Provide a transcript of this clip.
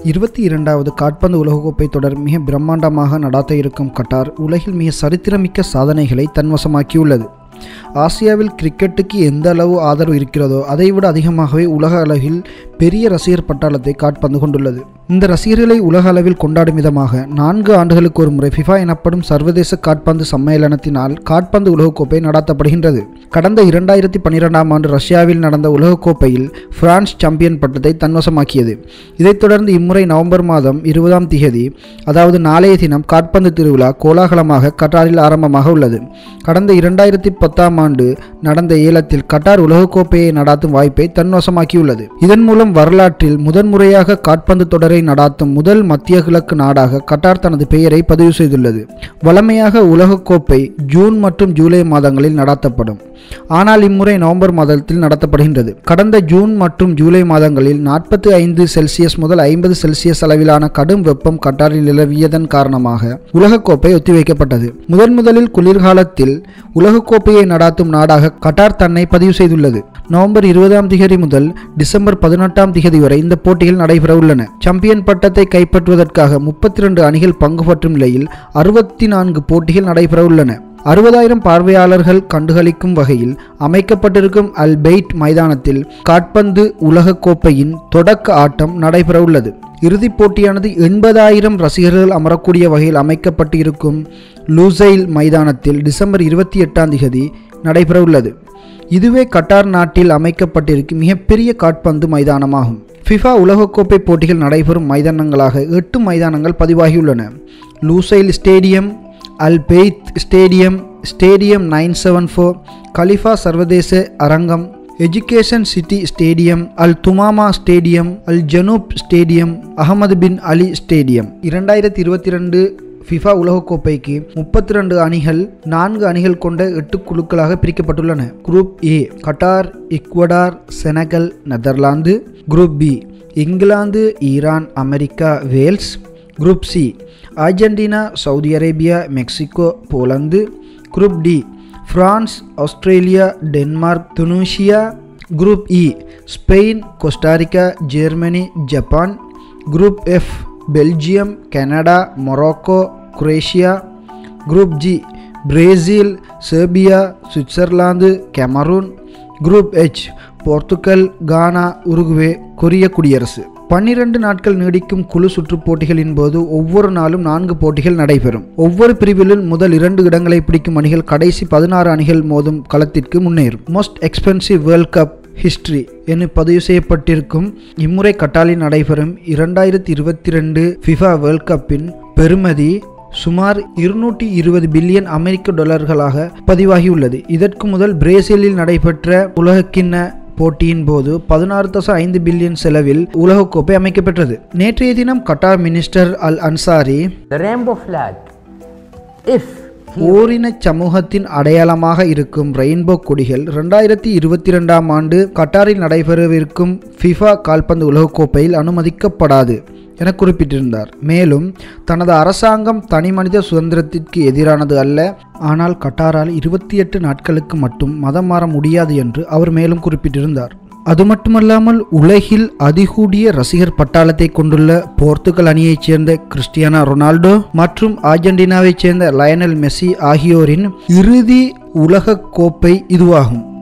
இருபத்தி இரண்டாவது காட்பந்து உலகக்கோப்பை தொடர் மிக பிரம்மாண்டமாக நடாத்த இருக்கும் கட்டார் உலகில் மிக சரித்திரமிக்க சாதனைகளை தன்வசமாக்கியுள்ளது ஆசியாவில் கிரிக்கெட்டுக்கு எந்த அளவு ஆதரவு இருக்கிறதோ அதைவிட அதிகமாகவே உலக அளவில் பெரிய ரசிகர் பட்டாளத்தை காட்பந்து கொண்டுள்ளது இந்த ரசிகர்களை உலக அளவில் கொண்டாடும் விதமாக நான்கு ஆண்டுகளுக்கு ஒரு முறை ஃபிஃபா எனப்படும் சர்வதேச காட்பந்து சம்மேளனத்தினால் காட்பந்து உலகக்கோப்பை நடத்தப்படுகின்றது கடந்த இரண்டாயிரத்தி பன்னிரெண்டாம் ஆண்டு ரஷ்யாவில் நடந்த உலகக்கோப்பையில் பிரான்ஸ் சாம்பியன் பட்டத்தை தன்வசமாக்கியது இதைத் தொடர்ந்து இம்முறை நவம்பர் மாதம் இருபதாம் திகதி அதாவது நாளைய தினம் காட்பந்து திருவிழா கோலாகலமாக கட்டாரில் ஆரம்பமாக உள்ளது கடந்த இரண்டாயிரத்தி பத்தாம் ஆண்டு நடந்த ஏலத்தில் கட்டார் உலகக்கோப்பையை நடாத்தும் வாய்ப்பை தன்வசமாக்கியுள்ளது இதன் மூலம் வரலாற்றில் முதன்முறையாக காட்பந்து தொடரை நடாத்தும் முதல் மத்திய கிழக்கு நாடாக கட்டார் தனது பெயரை பதிவு செய்துள்ளது வழமையாக உலகக்கோப்பை ஜூன் மற்றும் ஜூலை மாதங்களில் நடத்தப்படும் ஆனால் இம்முறை நவம்பர் மாதத்தில் நடத்தப்படுகின்றது கடந்த ஜூன் மற்றும் ஜூலை மாதங்களில் நாற்பத்தி ஐந்து செல்சியஸ் முதல் ஐம்பது செல்சியஸ் அளவிலான கடும் வெப்பம் கட்டாரில் நிலவியதன் காரணமாக உலகக்கோப்பை ஒத்திவைக்கப்பட்டது முதன் முதலில் குளிர்காலத்தில் உலகக்கோப்பையை நடாத்தும் நாடாக கட்டார் தன்னை பதிவு செய்துள்ளது நவம்பர் இருபதாம் திகதி முதல் டிசம்பர் பதினெட்டாம் திகதி வரை இந்த போட்டிகள் நடைபெற உள்ளன சாம்பியன் பட்டத்தை கைப்பற்றுவதற்காக முப்பத்தி ரெண்டு அணிகள் பங்கு பற்றும் நிலையில் அறுபத்தி நான்கு போட்டிகள் நடைபெற உள்ளன அறுபதாயிரம் பார்வையாளர்கள் கண்டுகளிக்கும் வகையில் அமைக்கப்பட்டிருக்கும் அல்பெய்ட் மைதானத்தில் காட்பந்து உலகக்கோப்பையின் தொடக்க ஆட்டம் நடைபெற உள்ளது இறுதிப் போட்டியானது எண்பதாயிரம் ரசிகர்கள் அமரக்கூடிய வகையில் அமைக்கப்பட்டு இருக்கும் லூசைல் மைதானத்தில் டிசம்பர் இருபத்தி எட்டாம் திகதி நடைபெற உள்ளது இதுவே கட்டார் நாட்டில் அமைக்கப்பட்டிருக்கும் மிகப்பெரிய காட்பந்து மைதானமாகும் ஃபிஃபா உலகக்கோப்பை போட்டிகள் நடைபெறும் மைதானங்களாக எட்டு மைதானங்கள் பதிவாகியுள்ளன Lusail stadium Al Bayt stadium stadium nine seven four Khalifa சர்வதேச அரங்கம் education city stadium Al Thumama stadium Al Janoub stadium Ahmad bin Ali stadium இரண்டாயிரத்தி இருபத்தி ரெண்டு ஃபிஃபா உலகக்கோப்பைக்கு முப்பத்தி ரெண்டு அணிகள் நான்கு அணிகள் கொண்ட எட்டு குழுக்களாக பிரிக்கப்பட்டுள்ளன group A Qatar Ecuador Senegal Netherlands group B England Iran America Wales group C Argentina Saudi Arabia Mexico Poland group D France Australia Denmark Tunisia group E Spain Costa Rica Germany Japan group F Belgium Canada Morocco Croatia group G Brazil Serbia Switzerland Cameroon group H Portugal Ghana Uruguay Korea குடியரசு பன்னிரண்டு நாட்கள் நீடிக்கும் குழு சுற்றுப் போட்டிகளின் போது ஒவ்வொரு நாளும் நான்கு போட்டிகள் நடைபெறும் ஒவ்வொரு பிரிவிலும் முதல் இரண்டு இடங்களை பிடிக்கும் அணிகள் கடைசி பதினாறு அணிகள் மோதும் களத்திற்கு முன்னேறும் most expensive world cup history என பதிவு செய்யப்பட்டிருக்கும் இம்முறை கட்டாலில் நடைபெறும் இரண்டாயிரத்தி இருபத்தி ரெண்டு ஃபிஃபா வேர்ல்ட் கப்பின் பெறுமதி சுமார் இருநூற்றி இருபது பில்லியன் அமெரிக்க டாலர்களாக பதிவாகியுள்ளது இதற்கு முதல் பிரேசிலில் நடைபெற்ற உலகக்கிண்ண போட்டியின் போது பதினாறு தசம் ஐந்து பில்லியன் செலவில் உலகக்கோப்பை அமைக்கப்பெற்றது நேற்றைய தினம் Qatar minister Al Ansari The rainbow flag, if ஓரின சமூகத்தின் அடையாளமாக இருக்கும் ரெயின்போ கொடிகள் ரெண்டாயிரத்தி இருபத்தி ரெண்டாம் ஆண்டு கட்டாரில் நடைபெறவிருக்கும் ஃபிஃபா கால்பந்து உலகக்கோப்பையில் அனுமதிக்கப்படாது என குறிப்பிட்டிருந்தார் மேலும் தனது அரசாங்கம் தனிமனித சுதந்திரத்திற்கு எதிரானது அல்ல ஆனால் கட்டாரால் இருபத்தி எட்டு நாட்களுக்கு மட்டும் மதம் மாற முடியாது என்று அவர் மேலும் குறிப்பிட்டிருந்தார் அது மட்டுமல்லாமல் உலகில் அதிகூடிய ரசிகர் பட்டாளத்தை கொண்டுள்ள போர்த்துகல் அணியைச் சேர்ந்த கிறிஸ்டியானா ரொனால்டோ மற்றும் அர்ஜென்டினாவைச் சேர்ந்த லயனல் மெஸ்ஸி ஆகியோரின் இறுதி உலக கோப்பை இதுவாகும்